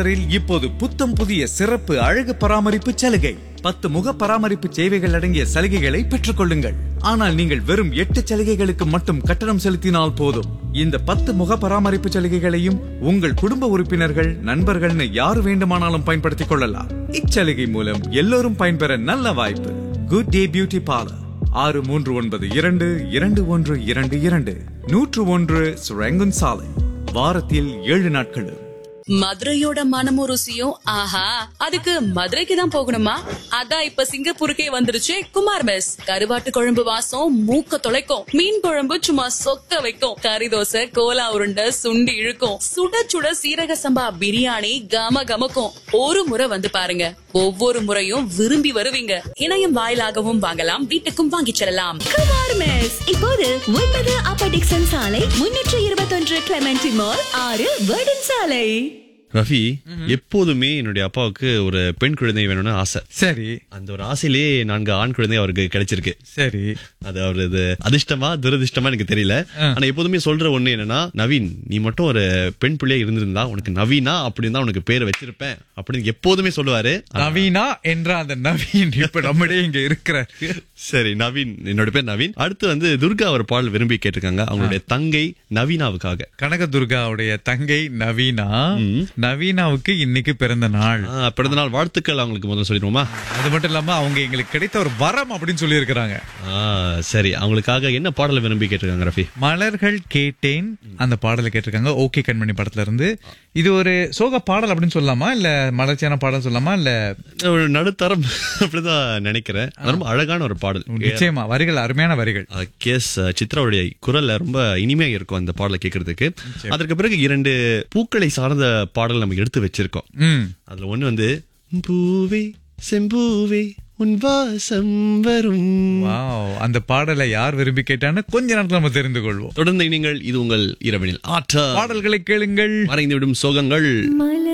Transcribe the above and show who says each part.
Speaker 1: ரில் இப்போது புத்தம் புதிய சிறப்பு அழகு பராமரிப்பு சலுகை பத்து முக பராமரிப்பு சேவைகள் அடங்கிய சலுகைகளை பெற்றுக் கொள்ளுங்கள் ஆனால் நீங்கள் வெறும் எட்டு சலுகைகளுக்கு மட்டும் கட்டணம் செலுத்தினால் போதும் இந்த பத்து முக பராமரிப்பு சலுகைகளையும் உங்கள் குடும்ப உறுப்பினர்கள் நண்பர்கள்னு யார் வேண்டுமானாலும் பயன்படுத்திக் கொள்ளலாம் இச்சலுகை மூலம் எல்லோரும் பயன்பெற நல்ல வாய்ப்பு குட் டே பியூட்டி பார்லர் ஆறு மூன்று ஒன்பது இரண்டு இரண்டு ஒன்று இரண்டு இரண்டு நூற்று ஒன்று சுரங்குன் சாலை வாரத்தில் ஏழு நாட்களும்
Speaker 2: மதுரையோட மனமும் ருசியும் ஆஹா அதுக்கு மதுரைக்கு தான் போகணுமா அதான் இப்ப சிங்கப்பூருக்கே வந்துருச்சு குமார் மெஸ் கருவாட்டு குழம்பு வாசம் மூக்க தொலைக்கும் மீன் குழம்பு சும்மா சொக்க வைக்கும் கறி தோசை கோலா உருண்டை சுண்டி இழுக்கும் சுட சுட சீரக சம்பா பிரியாணி கம கமக்கும் ஒரு முறை வந்து பாருங்க ஒவ்வொரு முறையும் விரும்பி வருவீங்க இணையம் வாயிலாகவும் வாங்கலாம் வீட்டுக்கும் வாங்கிச் செல்லலாம்
Speaker 3: குமார் மெஸ் இப்போது ஒன்பது அப்பர் டிக்சன் சாலை முன்னூற்று இருபத்தொன்று கிளமெண்டி மால் ஆறு வேர்டன் சாலை
Speaker 4: ரஃபி எப்போதுமே என்னுடைய அப்பாவுக்கு ஒரு பெண் குழந்தை வேணும்னு ஆசை
Speaker 1: சரி
Speaker 4: அந்த ஒரு ஆசையிலேயே நான்கு ஆண் குழந்தை அவருக்கு கிடைச்சிருக்கு
Speaker 1: சரி
Speaker 4: அது அவரது அதிர்ஷ்டமா துரதிர்ஷ்டமா எனக்கு தெரியல ஆனா எப்போதுமே சொல்ற ஒண்ணு என்னன்னா நவீன் நீ மட்டும் ஒரு பெண் பிள்ளையா இருந்திருந்தா உனக்கு நவீனா அப்படின்னு தான் உனக்கு பேரை வச்சிருப்பேன் அப்படின்னு எப்போதுமே சொல்லுவாரு
Speaker 1: நவீனா என்ற அந்த நவீன் இப்ப நம்மிடையே இங்க இருக்கிறாரு
Speaker 4: சரி நவீன் என்னோட பேர் நவீன் அடுத்து வந்து துர்கா ஒரு பாடல் விரும்பி கேட்டிருக்காங்க அவங்களுடைய தங்கை நவீனாவுக்காக
Speaker 1: கனகதுர்காவுடைய தங்கை நவீனா நவீனாவுக்கு இன்னைக்கு பிறந்த நாள்
Speaker 4: ஆ, பிறந்த நாள் வாழ்த்துக்கள் அவங்களுக்கு முதல்ல சொல்லிடுவோமா
Speaker 1: அது மட்டும் இல்லாம அவங்க எங்களுக்கு கிடைத்த ஒரு வரம் அப்படின்னு சொல்லி இருக்கிறாங்க
Speaker 4: ஆ, சரி அவங்களுக்காக என்ன பாடலை விரும்பி கேட்டிருக்காங்க ரஃபி
Speaker 1: மலர்கள் கேட்டேன் அந்த பாடலை கேட்டிருக்காங்க ஓகே கண்மணி படத்துல இருந்து இது ஒரு சோக பாடல் அப்படின்னு சொல்லலாமா இல்ல மலர்ச்சியான பாடல் சொல்லலாமா இல்ல
Speaker 4: ஒரு நடுத்தரம் அப்படிதான் நினைக்கிறேன் அது ரொம்ப அழகான ஒரு பாடல்
Speaker 1: நிச்சயமா வரிகள் அருமையான வரிகள்
Speaker 4: கேஸ் சித்ராவுடைய குரல்ல ரொம்ப இனிமையா இருக்கும் அந்த பாடலை கேட்கறதுக்கு அதற்கு பிறகு இரண்டு பூக்களை சார்ந்த பாடல் நம்ம எடுத்து வச்சிருக்கோம்
Speaker 1: ம்
Speaker 4: அதுல ஒண்ணு வந்து பூவே செம்பூவே உன் வாசம் வரும்
Speaker 1: வாவ் அந்த பாடலை யார் விரும்பி கேட்டான்னு கொஞ்ச நேரத்துல நம்ம தெரிந்து கொள்வோம்
Speaker 4: தொடர்ந்து நீங்கள் இது உங்கள் இரவனில் ஆற்ற
Speaker 1: பாடல்களை கேளுங்கள்
Speaker 4: மறைந்துவிடும் சோகங்கள்
Speaker 3: மலர்